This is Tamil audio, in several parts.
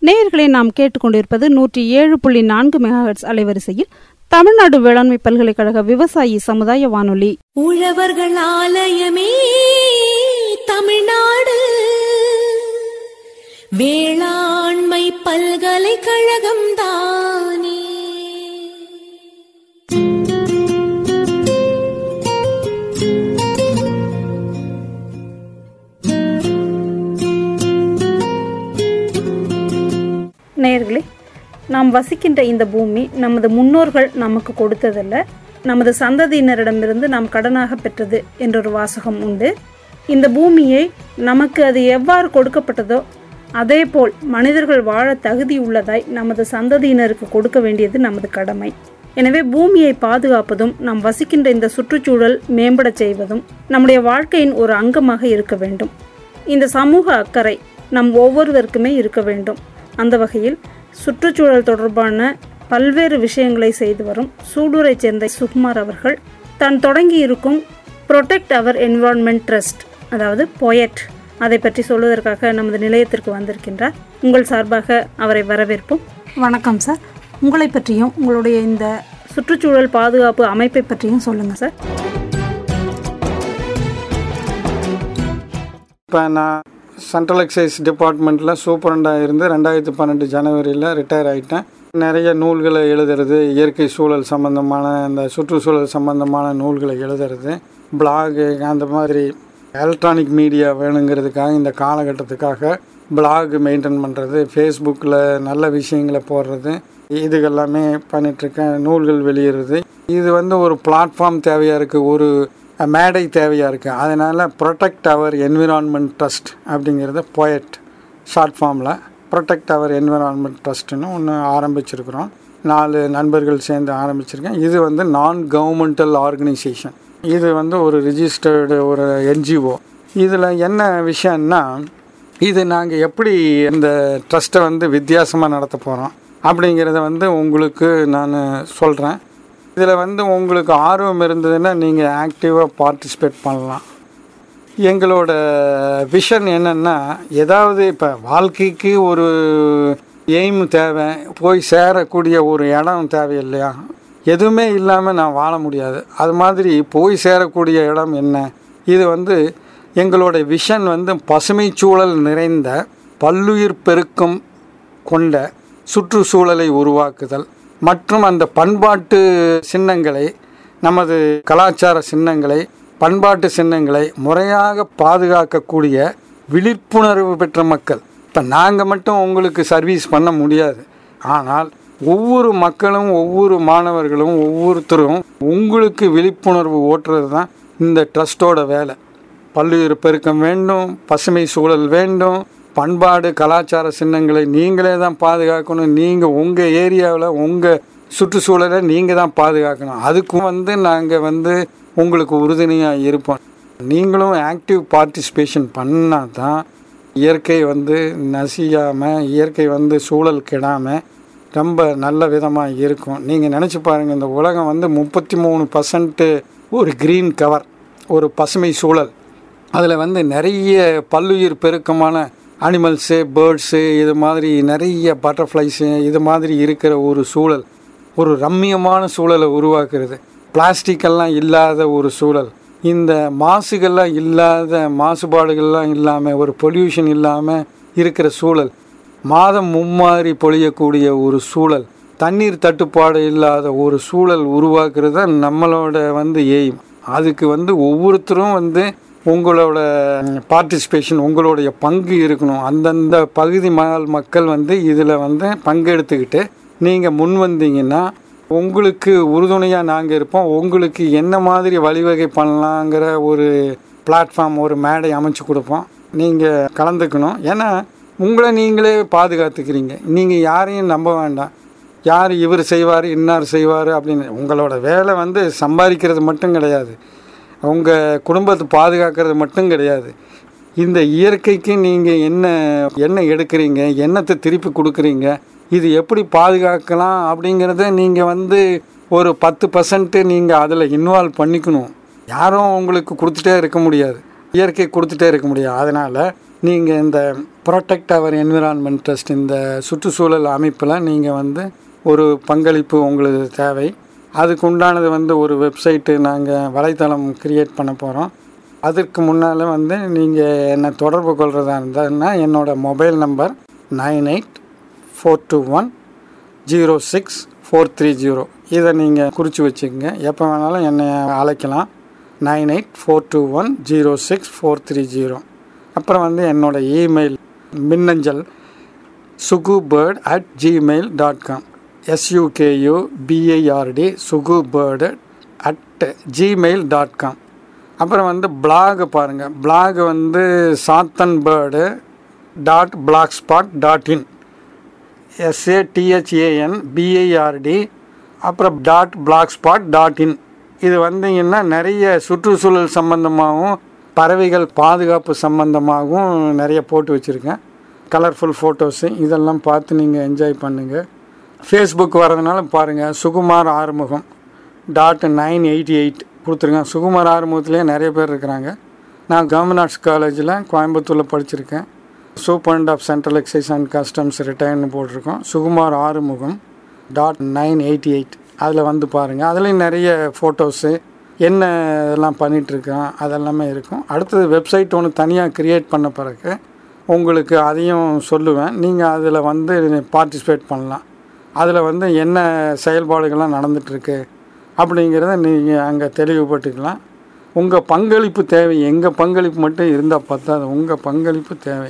நேயர்களை நாம் கேட்டுக்கொண்டிருப்பது நூற்றி ஏழு புள்ளி நான்கு மெகாஹெட்ஸ் அலைவரிசையில் தமிழ்நாடு வேளாண்மை பல்கலைக்கழக விவசாயி சமுதாய வானொலி உழவர்கள் ஆலயமே தமிழ்நாடு வேளாண்மை பல்கலைக்கழகம் தானே நேயர்களே நாம் வசிக்கின்ற இந்த பூமி நமது முன்னோர்கள் நமக்கு கொடுத்ததல்ல நமது சந்ததியினரிடமிருந்து நாம் கடனாக பெற்றது என்றொரு வாசகம் உண்டு இந்த பூமியை நமக்கு அது எவ்வாறு கொடுக்கப்பட்டதோ அதேபோல் மனிதர்கள் வாழ தகுதியுள்ளதாய் நமது சந்ததியினருக்கு கொடுக்க வேண்டியது நமது கடமை எனவே பூமியை பாதுகாப்பதும் நாம் வசிக்கின்ற இந்த சுற்றுச்சூழல் மேம்படச் செய்வதும் நம்முடைய வாழ்க்கையின் ஒரு அங்கமாக இருக்க வேண்டும் இந்த சமூக அக்கறை நம் ஒவ்வொருவருக்குமே இருக்க வேண்டும் அந்த வகையில் சுற்றுச்சூழல் தொடர்பான பல்வேறு விஷயங்களை செய்து வரும் சூலூரைச் சேர்ந்த சுகுமார் அவர்கள் தான் தொடங்கி இருக்கும் ப்ரொடெக்ட் அவர் என்விரான்மெண்ட் ட்ரஸ்ட் அதாவது பொயட் அதை பற்றி சொல்வதற்காக நமது நிலையத்திற்கு வந்திருக்கின்றார் உங்கள் சார்பாக அவரை வரவேற்போம் வணக்கம் சார் உங்களை பற்றியும் உங்களுடைய இந்த சுற்றுச்சூழல் பாதுகாப்பு அமைப்பை பற்றியும் சொல்லுங்கள் சார் இப்போ நான் சென்ட்ரல் எக்ஸைஸ் டிபார்ட்மெண்ட்டில் சூப்பரண்டாக இருந்து ரெண்டாயிரத்தி பன்னெண்டு ஜனவரியில் ரிட்டையர் ஆகிட்டேன் நிறைய நூல்களை எழுதுறது இயற்கை சூழல் சம்மந்தமான இந்த சுற்றுச்சூழல் சம்மந்தமான நூல்களை எழுதுறது பிளாகு அந்த மாதிரி எலக்ட்ரானிக் மீடியா வேணுங்கிறதுக்காக இந்த காலகட்டத்துக்காக பிளாக் மெயின்டைன் பண்ணுறது ஃபேஸ்புக்கில் நல்ல விஷயங்களை போடுறது இதுகெல்லாமே பண்ணிகிட்ருக்கேன் நூல்கள் வெளியிடுறது இது வந்து ஒரு பிளாட்ஃபார்ம் தேவையாக இருக்குது ஒரு மேடை தேவையாக இருக்குது அதனால் ப்ரொடெக்ட் அவர் என்விரான்மெண்ட் ட்ரஸ்ட் அப்படிங்கிறத போயட் ஷார்ட் ஃபார்மில் ப்ரொடெக்ட் அவர் என்விரான்மெண்ட் ட்ரஸ்ட்டுன்னு ஒன்று ஆரம்பிச்சிருக்கிறோம் நாலு நண்பர்கள் சேர்ந்து ஆரம்பிச்சிருக்கேன் இது வந்து நான் கவர்மெண்டல் ஆர்கனைசேஷன் இது வந்து ஒரு ரிஜிஸ்டர்டு ஒரு என்ஜிஓ இதில் என்ன விஷயம்னா இது நாங்கள் எப்படி இந்த ட்ரஸ்ட்டை வந்து வித்தியாசமாக நடத்த போகிறோம் அப்படிங்கிறத வந்து உங்களுக்கு நான் சொல்கிறேன் இதில் வந்து உங்களுக்கு ஆர்வம் இருந்ததுன்னா நீங்கள் ஆக்டிவாக பார்ட்டிசிபேட் பண்ணலாம் எங்களோட விஷன் என்னென்னா ஏதாவது இப்போ வாழ்க்கைக்கு ஒரு எய்ம் தேவை போய் சேரக்கூடிய ஒரு இடம் தேவை இல்லையா எதுவுமே இல்லாமல் நான் வாழ முடியாது அது மாதிரி போய் சேரக்கூடிய இடம் என்ன இது வந்து எங்களோட விஷன் வந்து பசுமை சூழல் நிறைந்த பல்லுயிர் பெருக்கம் கொண்ட சுற்றுச்சூழலை உருவாக்குதல் மற்றும் அந்த பண்பாட்டு சின்னங்களை நமது கலாச்சார சின்னங்களை பண்பாட்டு சின்னங்களை முறையாக பாதுகாக்கக்கூடிய விழிப்புணர்வு பெற்ற மக்கள் இப்போ நாங்கள் மட்டும் உங்களுக்கு சர்வீஸ் பண்ண முடியாது ஆனால் ஒவ்வொரு மக்களும் ஒவ்வொரு மாணவர்களும் ஒவ்வொருத்தரும் உங்களுக்கு விழிப்புணர்வு ஓட்டுறது தான் இந்த ட்ரஸ்ட்டோட வேலை பல்லுயிர் பெருக்கம் வேண்டும் பசுமை சூழல் வேண்டும் பண்பாடு கலாச்சார சின்னங்களை நீங்களே தான் பாதுகாக்கணும் நீங்கள் உங்கள் ஏரியாவில் உங்கள் சுற்றுச்சூழலை நீங்கள் தான் பாதுகாக்கணும் அதுக்கும் வந்து நாங்கள் வந்து உங்களுக்கு உறுதுணையாக இருப்போம் நீங்களும் ஆக்டிவ் பார்ட்டிசிபேஷன் பண்ணால் தான் இயற்கை வந்து நசியாமல் இயற்கை வந்து சூழல் கெடாமல் ரொம்ப நல்ல விதமாக இருக்கும் நீங்கள் நினச்சி பாருங்கள் இந்த உலகம் வந்து முப்பத்தி மூணு பர்சன்ட்டு ஒரு க்ரீன் கவர் ஒரு பசுமை சூழல் அதில் வந்து நிறைய பல்லுயிர் பெருக்கமான அனிமல்ஸு பேர்ட்ஸு இது மாதிரி நிறைய பட்டர்ஃப்ளைஸு இது மாதிரி இருக்கிற ஒரு சூழல் ஒரு ரம்மியமான சூழலை உருவாக்குறது பிளாஸ்டிக்கெல்லாம் இல்லாத ஒரு சூழல் இந்த மாசுகள்லாம் இல்லாத மாசுபாடுகள்லாம் இல்லாமல் ஒரு பொல்யூஷன் இல்லாமல் இருக்கிற சூழல் மாதம் மும்மாறி பொழியக்கூடிய ஒரு சூழல் தண்ணீர் தட்டுப்பாடு இல்லாத ஒரு சூழல் உருவாக்குறது தான் நம்மளோட வந்து எய்ம் அதுக்கு வந்து ஒவ்வொருத்தரும் வந்து உங்களோட பார்ட்டிசிபேஷன் உங்களுடைய பங்கு இருக்கணும் அந்தந்த பகுதி மக்கள் மக்கள் வந்து இதில் வந்து பங்கெடுத்துக்கிட்டு நீங்கள் முன் வந்தீங்கன்னா உங்களுக்கு உறுதுணையாக நாங்கள் இருப்போம் உங்களுக்கு என்ன மாதிரி வழிவகை பண்ணலாங்கிற ஒரு பிளாட்ஃபார்ம் ஒரு மேடை அமைச்சு கொடுப்போம் நீங்கள் கலந்துக்கணும் ஏன்னா உங்களை நீங்களே பாதுகாத்துக்கிறீங்க நீங்கள் யாரையும் நம்ப வேண்டாம் யார் இவர் செய்வார் இன்னார் செய்வார் அப்படின்னு உங்களோட வேலை வந்து சம்பாதிக்கிறது மட்டும் கிடையாது உங்கள் குடும்பத்தை பாதுகாக்கிறது மட்டும் கிடையாது இந்த இயற்கைக்கு நீங்கள் என்ன என்ன எடுக்கிறீங்க என்னத்தை திருப்பி கொடுக்குறீங்க இது எப்படி பாதுகாக்கலாம் அப்படிங்கிறத நீங்கள் வந்து ஒரு பத்து பர்சன்ட்டு நீங்கள் அதில் இன்வால்வ் பண்ணிக்கணும் யாரும் உங்களுக்கு கொடுத்துட்டே இருக்க முடியாது இயற்கை கொடுத்துட்டே இருக்க முடியாது அதனால் நீங்கள் இந்த ப்ரொடெக்ட் அவர் என்விரான்மெண்ட் ட்ரஸ்ட் இந்த சுற்றுச்சூழல் அமைப்பில் நீங்கள் வந்து ஒரு பங்களிப்பு உங்களுக்கு தேவை அதுக்கு உண்டானது வந்து ஒரு வெப்சைட்டு நாங்கள் வலைத்தளம் க்ரியேட் பண்ண போகிறோம் அதற்கு முன்னால் வந்து நீங்கள் என்னை தொடர்பு கொள்கிறதா இருந்தால்னா என்னோடய mobile number nine eight four two one zero six four three zero இதை நீங்கள் குறித்து வச்சுக்கோங்க எப்போ வேணாலும் என்னை அழைக்கலாம் nine eight four two one zero six four three zero அப்புறம் வந்து என்னோடய இமெயில் மின்னஞ்சல் Suku bird at Gmail dot com S U K U B A R D Suku bird at Gmail dot com அப்புறம் வந்து பிளாக் பாருங்கள் பிளாக் வந்து Sathan bird dot blog spot dot in S A T H A N B I R D அப்புறம் dot blog spot dot in இது வந்தீங்கன்னா நிறைய சுற்றுச்சூழல் சம்மந்தமாகவும் பறவைகள் பாதுகாப்பு சம்மந்தமாகவும் நிறைய போட்டு வச்சுருக்கேன் கலர்ஃபுல் ஃபோட்டோஸு இதெல்லாம் பார்த்து நீங்கள் என்ஜாய் பண்ணுங்கள் ஃபேஸ்புக் வரதுனால பாருங்கள் Sukumar Arumugam dot nine eighty eight கொடுத்துருக்கேன் சுகுமார் ஆறுமுகத்துலேயே நிறைய பேர் இருக்கிறாங்க நான் கவர்மெண்ட் ஆர்ட்ஸ் காலேஜில் கோயம்புத்தூரில் படிச்சிருக்கேன் superintendent of central excise and customs ரிட்டையர்னு போட்டிருக்கோம் Sukumar Arumugam dot nine eighty eight அதில் வந்து பாருங்கள் அதுலேயும் நிறைய ஃபோட்டோஸு என்ன இதெல்லாம் பண்ணிகிட்ருக்கோம் அதெல்லாமே இருக்கும் அடுத்தது வெப்சைட் ஒன்று தனியாக க்ரியேட் பண்ண பிறகு உங்களுக்கு அதையும் சொல்லுவேன் நீங்கள் அதில் வந்து பார்ட்டிசிபேட் பண்ணலாம் அதில் வந்து என்ன செயல்பாடுகள்லாம் நடந்துகிட்ருக்கு அப்படிங்கிறத நீங்கள் அங்கே தெளிவுபட்டுக்கலாம் உங்கள் பங்களிப்பு தேவை எங்கள் பங்களிப்பு மட்டும் இருந்தால் பத்தாது உங்கள் பங்களிப்பு தேவை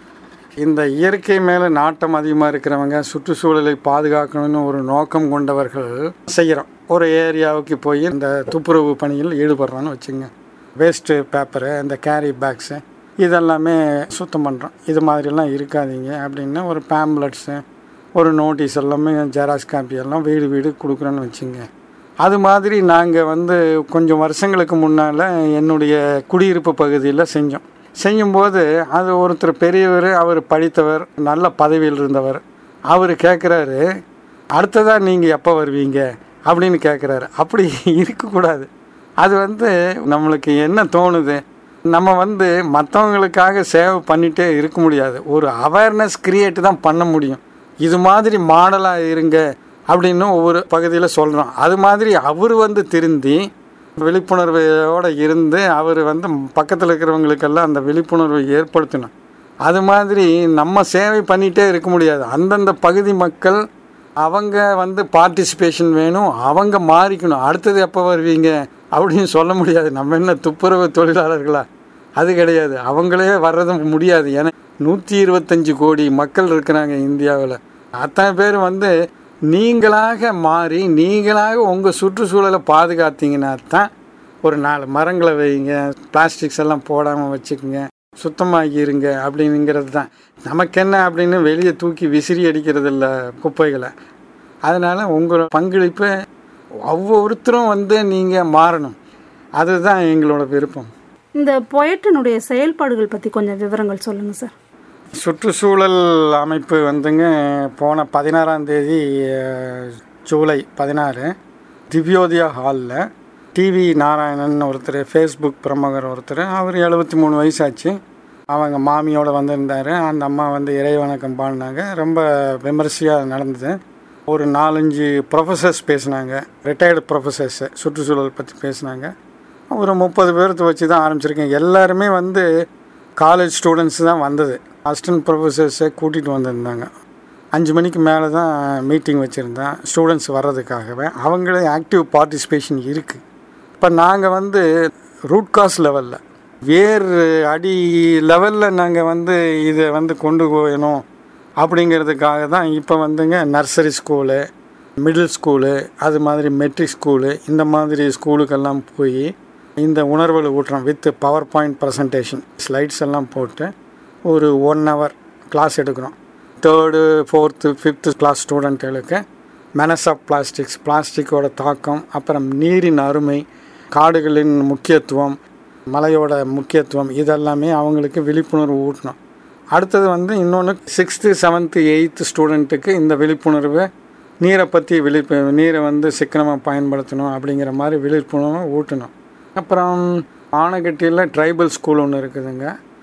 இந்த இயற்கை மேலே நாட்டம் அதிகமாக இருக்கிறவங்க சுற்றுச்சூழலை பாதுகாக்கணும்னு ஒரு நோக்கம் கொண்டவர்கள் செய்கிறோம் ஒரு ஏரியாவுக்கு போய் இந்த துப்புரவு பணியில் ஈடுபடுறோன்னு வச்சுங்க வேஸ்ட்டு பேப்பரு இந்த கேரி பேக்ஸு இதெல்லாமே சுத்தம் பண்ணுறோம் இது மாதிரிலாம் இருக்காதீங்க அப்படின்னு ஒரு பேம்ப்லெட்ஸு ஒரு நோட்டீஸ் எல்லாமே ஜெராக்ஸ் காப்பி எல்லாம் வீடு வீடு கொடுக்குறோன்னு வச்சுங்க அது மாதிரி நாங்கள் வந்து கொஞ்சம் வருஷங்களுக்கு முன்னால் என்னுடைய குடியிருப்பு பகுதியில் செஞ்சோம் செய்யும்போது அது ஒருத்தர் பெரியவர் அவர் படித்தவர் நல்ல பதவியில் இருந்தவர் அவர் கேட்குறாரு அடுத்ததாக நீங்கள் எப்போ வருவீங்க அப்படின்னு கேட்குறாரு அப்படி இருக்கக்கூடாது அது வந்து நம்மளுக்கு என்ன தோணுது நம்ம வந்து மற்றவங்களுக்காக சேவை பண்ணிகிட்டே இருக்க முடியாது ஒரு அவேர்னஸ் கிரியேட் தான் பண்ண முடியும் இது மாதிரி மாடலாக இருங்க அப்படின்னு ஒவ்வொரு பகுதியில் சொல்கிறோம் அது மாதிரி அவர் வந்து திருந்தி விழிப்புணர்வோடு இருந்து அவர் வந்து பக்கத்தில் இருக்கிறவங்களுக்கெல்லாம் அந்த விழிப்புணர்வை ஏற்படுத்தணும் அது மாதிரி நம்ம சேவை பண்ணிகிட்டே இருக்க முடியாது அந்தந்த பகுதி மக்கள் அவங்க வந்து பார்ட்டிசிபேஷன் வேணும் அவங்க மாறிக்கணும் அடுத்தது எப்போ வருவீங்க அப்படின்னு சொல்ல முடியாது நம்ம என்ன துப்புரவு தொழிலாளர்களா அது கிடையாது அவங்களே வர்றது முடியாது ஏன்னா நூற்றி இருபத்தஞ்சி கோடி மக்கள் இருக்கிறாங்க இந்தியாவில் அத்தனை பேர் வந்து நீங்களாக மாறி நீங்களாக உங்கள் சுற்றுச்சூழலை பாதுகாத்தீங்கன்னா தான் ஒரு நாலு மரங்களை வைங்க பிளாஸ்டிக்ஸ் எல்லாம் போடாமல் வச்சுக்கோங்க சுத்தமாகி இருங்க அப்படிங்கிறது தான் நமக்கு என்ன அப்படின்னு வெளியே தூக்கி விசிறி அடிக்கிறது இல்லை குப்பைகளை அதனால் உங்களோட பங்களிப்பை ஒவ்வொருத்தரும் வந்து நீங்கள் மாறணும் அதுதான் எங்களோட விருப்பம் இந்த பொயட்டினுடைய செயல்பாடுகள் பற்றி கொஞ்சம் விவரங்கள் சொல்லுங்கள் சார் சுற்றுச்சூழல் அமைப்பு வந்துங்க போன பதினாறாம் தேதி அஹ், ஜூலை பதினாறு திவ்யோதயா ஹாலில் டிவி நாராயணன் ஒருத்தர் ஃபேஸ்புக் பிரமுகர் ஒருத்தர் அவர் எழுபத்தி மூணு வயசாச்சு அவங்க மாமியோட வந்திருந்தார் அந்த அம்மா வந்து இறை வணக்கம் பாடினாங்க ரொம்ப விமர்சையாக நடந்தது ஒரு நாலஞ்சு ப்ரொஃபஸர்ஸ் பேசினாங்க ரிட்டையர்டு ப்ரொஃபஸர்ஸ் சுற்றுச்சூழல் பற்றி பேசினாங்க ஒரு முப்பது பேர்த்து வச்சு தான் ஆரம்பிச்சிருக்கேன் எல்லாருமே வந்து காலேஜ் ஸ்டூடெண்ட்ஸ் தான் வந்தது அசிஸ்டன்ட் ப்ரொஃபஸர்ஸை கூட்டிகிட்டு வந்திருந்தாங்க அஞ்சு மணிக்கு மேலே தான் மீட்டிங் வச்சுருந்தேன் ஸ்டூடெண்ட்ஸ் வர்றதுக்காகவே அவங்களே ஆக்டிவ் பார்ட்டிசிபேஷன் இருக்குது இப்போ நாங்கள் வந்து ரூட் காஸ் லெவலில் வேர் அடி லெவலில் நாங்கள் வந்து இதை வந்து கொண்டு போயணும் அப்படிங்கிறதுக்காக தான் இப்போ வந்துங்க நர்சரி ஸ்கூலு மிடில் ஸ்கூலு அது மாதிரி மெட்ரிக் ஸ்கூலு இந்த மாதிரி ஸ்கூலுக்கெல்லாம் போய் இந்த உணர்வுகளை ஊட்டுறோம் with power point presentation slides எல்லாம் போட்டு ஒரு ஒன் ஹவர் கிளாஸ் எடுக்கிறோம் தேர்டு ஃபோர்த்து ஃபிஃப்த்து கிளாஸ் ஸ்டூடெண்ட்டுகளுக்கு மெனஸ் ஆஃப் பிளாஸ்டிக்ஸ் பிளாஸ்டிக்கோட தாக்கம் அப்புறம் நீரின் அருமை காடுகளின் முக்கியத்துவம் மலையோட முக்கியத்துவம் இதெல்லாமே அவங்களுக்கு விழிப்புணர்வு ஊட்டணும் அடுத்தது வந்து இன்னொன்று சிக்ஸ்த்து செவன்த்து எயித்து ஸ்டூடெண்ட்டுக்கு இந்த விழிப்புணர்வு நீரை பற்றி விழிப்பு நீரை வந்து சிக்கனமாக பயன்படுத்தணும் அப்படிங்கிற மாதிரி விழிப்புணர்வு ஊட்டணும் அப்புறம் ஆனகட்டியில் ட்ரைபல் ஸ்கூல் ஒன்று இருக்குதுங்க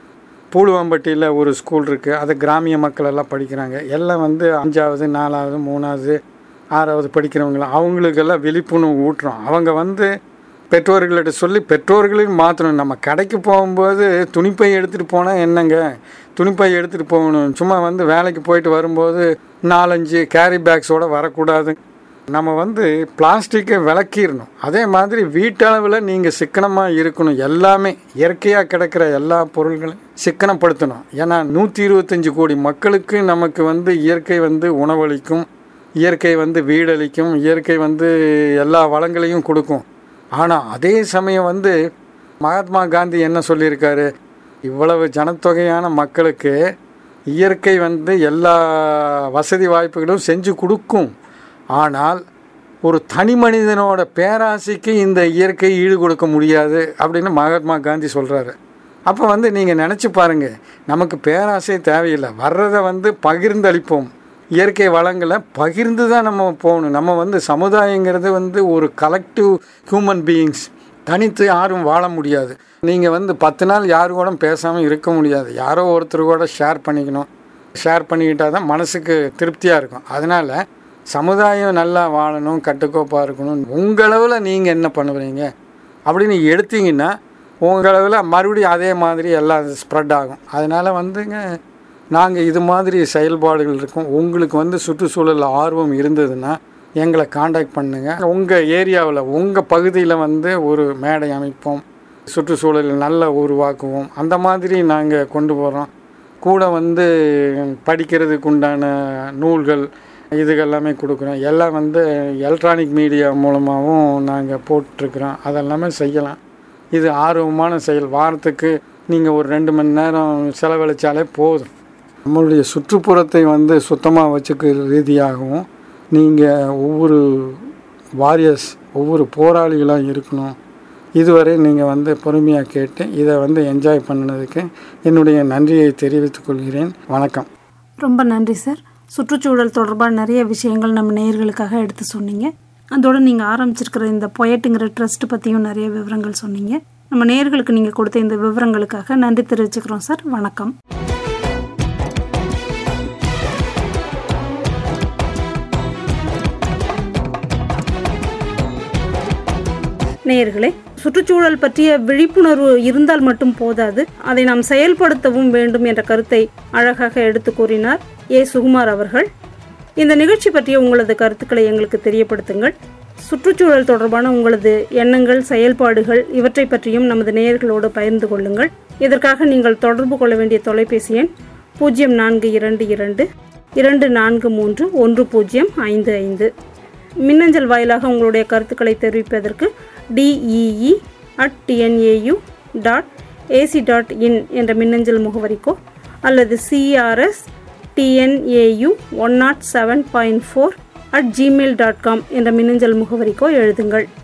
பூலுவாம்பட்டியில் ஒரு ஸ்கூல் இருக்குது அது கிராமிய மக்கள் எல்லாம் படிக்கிறாங்க எல்லாம் வந்து அஞ்சாவது நாலாவது மூணாவது ஆறாவது படிக்கிறவங்களாம் அவங்களுக்கெல்லாம் விழிப்புணர்வு ஊட்டுறோம் அவங்க வந்து பெற்றோர்கள்ட்ட சொல்லி பெற்றோர்களையும் மாற்றணும் நம்ம கடைக்கு போகும்போது துணிப்பை எடுத்துகிட்டு போனால் என்னங்க துணிப்பை எடுத்துகிட்டு போகணும் சும்மா வந்து வேலைக்கு போயிட்டு வரும்போது நாலஞ்சு கேரி பேக்ஸோடு வரக்கூடாது நம்ம வந்து பிளாஸ்டிக்கை விளக்கிடணும் அதே மாதிரி வீட்டளவில் நீங்கள் சிக்கனமாக இருக்கணும் எல்லாமே இயற்கையாக கிடைக்கிற எல்லா பொருள்களையும் சிக்கனப்படுத்தணும் ஏன்னா நூற்றி இருபத்தஞ்சி கோடி மக்களுக்கு நமக்கு வந்து இயற்கை வந்து உணவளிக்கும் இயற்கை வந்து வீடளிக்கும் இயற்கை வந்து எல்லா வளங்களையும் கொடுக்கும் ஆனால் அதே சமயம் வந்து மகாத்மா காந்தி என்ன சொல்லியிருக்காரு இவ்வளவு ஜனத்தொகையான மக்களுக்கு இயற்கை வந்து எல்லா வசதி வாய்ப்புகளும் செஞ்சு கொடுக்கும் ஆனால் ஒரு தனி மனிதனோட பேராசைக்கு இந்த இயற்கை ஈடு கொடுக்க முடியாது அப்படின்னு மகாத்மா காந்தி சொல்கிறாரு அப்போ வந்து நீங்கள் நினச்சி பாருங்கள் நமக்கு பேராசை தேவையில்லை வர்றதை வந்து பகிர்ந்தளிப்போம் இயற்கை வளங்களை பகிர்ந்து தான் நம்ம போகணும் நம்ம வந்து சமுதாயங்கிறது வந்து ஒரு கலெக்டிவ் ஹியூமன் பீயிங்ஸ் தனித்து யாரும் வாழ முடியாது நீங்கள் வந்து பத்து நாள் யாரு கூட பேசாமல் இருக்க முடியாது யாரோ ஒருத்தர் கூட ஷேர் பண்ணிக்கணும் ஷேர் பண்ணிக்கிட்டால் தான் மனசுக்கு திருப்தியாக இருக்கும் அதனால் சமுதாயம் நல்லா வாழணும் கட்டுக்கோப்பாக இருக்கணும் உங்களவில் நீங்கள் என்ன பண்ணுறீங்க அப்படின்னு எடுத்தீங்கன்னா உங்களவில் மறுபடியும் அதே மாதிரி எல்லாம் ஸ்ப்ரெட் ஆகும் அதனால் வந்துங்க நாங்கள் இது மாதிரி செயல்பாடுகள் இருக்கும் உங்களுக்கு வந்து சுற்றுச்சூழல் ஆர்வம் இருந்ததுன்னா எங்களை காண்டாக்ட் பண்ணுங்கள் உங்கள் ஏரியாவில் உங்கள் பகுதியில் வந்து ஒரு மேடை அமைப்போம் சுற்றுச்சூழல் நல்லா உருவாக்குவோம் அந்த மாதிரி நாங்கள் கொண்டு போகிறோம் கூட வந்து படிக்கிறதுக்கு உண்டான நூல்கள் இதுகெல்லாமே கொடுக்குறோம் எல்லாம் வந்து எலக்ட்ரானிக் மீடியா மூலமாகவும் நாங்கள் போட்டிருக்கிறோம் அதெல்லாமே செய்யலாம் இது ஆர்வமான செயல் வாரத்துக்கு நீங்கள் ஒரு ரெண்டு மணி நேரம் செலவழித்தாலே போதும் நம்மளுடைய சுற்றுப்புறத்தை வந்து சுத்தமாக வச்சுக்கிற ரீதியாகவும் நீங்கள் ஒவ்வொரு வாரியர்ஸ் ஒவ்வொரு போராளிகளாக இருக்கணும் இதுவரை நீங்கள் வந்து பொறுமையாக கேட்டு இதை வந்து என்ஜாய் பண்ணினதுக்கு என்னுடைய நன்றியை தெரிவித்துக் கொள்கிறேன் வணக்கம் ரொம்ப நன்றி சார் சுற்றுச்சூழல் தொடர்பாக நிறைய விஷயங்கள் நம்ம நேயர்களுக்காக எடுத்து சொன்னீங்க அதோடு நீங்கள் ஆரம்பிச்சிருக்கிற இந்த பொயட்டுங்கிற ட்ரஸ்ட் பற்றியும் நிறைய விவரங்கள் சொன்னீங்க நம்ம நேயர்களுக்கு நீங்கள் கொடுத்த இந்த விவரங்களுக்காக நன்றி தெரிவிச்சுக்கிறோம் சார் வணக்கம் நேயர்களே சுற்றுச்சூழல் பற்றிய விழிப்புணர்வு இருந்தால் மட்டும் போதாது அதை நாம் செயல்படுத்தவும் வேண்டும் என்ற கருத்தை அழகாக எடுத்து கூறினார் ஏ சுகுமார் அவர்கள் இந்த நிகழ்ச்சி பற்றிய உங்களது கருத்துக்களை எங்களுக்கு தெரியப்படுத்துங்கள் சுற்றுச்சூழல் தொடர்பான உங்களது எண்ணங்கள் செயல்பாடுகள் இவற்றை பற்றியும் நமது நேயர்களோடு பகிர்ந்து கொள்ளுங்கள் இதற்காக நீங்கள் தொடர்பு கொள்ள வேண்டிய தொலைபேசி எண் பூஜ்ஜியம் நான்கு இரண்டு இரண்டு இரண்டு நான்கு மூன்று ஒன்று பூஜ்ஜியம் ஐந்து ஐந்து மின்னஞ்சல் வாயிலாக உங்களுடைய கருத்துக்களை தெரிவிப்பதற்கு D E E at TNAU dot AC dot in என்ற மின்னஞ்சல் முகவரிக்கோ அல்லது CRS TNAU one nought seven point four at Gmail dot com என்ற மின்னஞ்சல் முகவரிக்கோ எழுதுங்கள்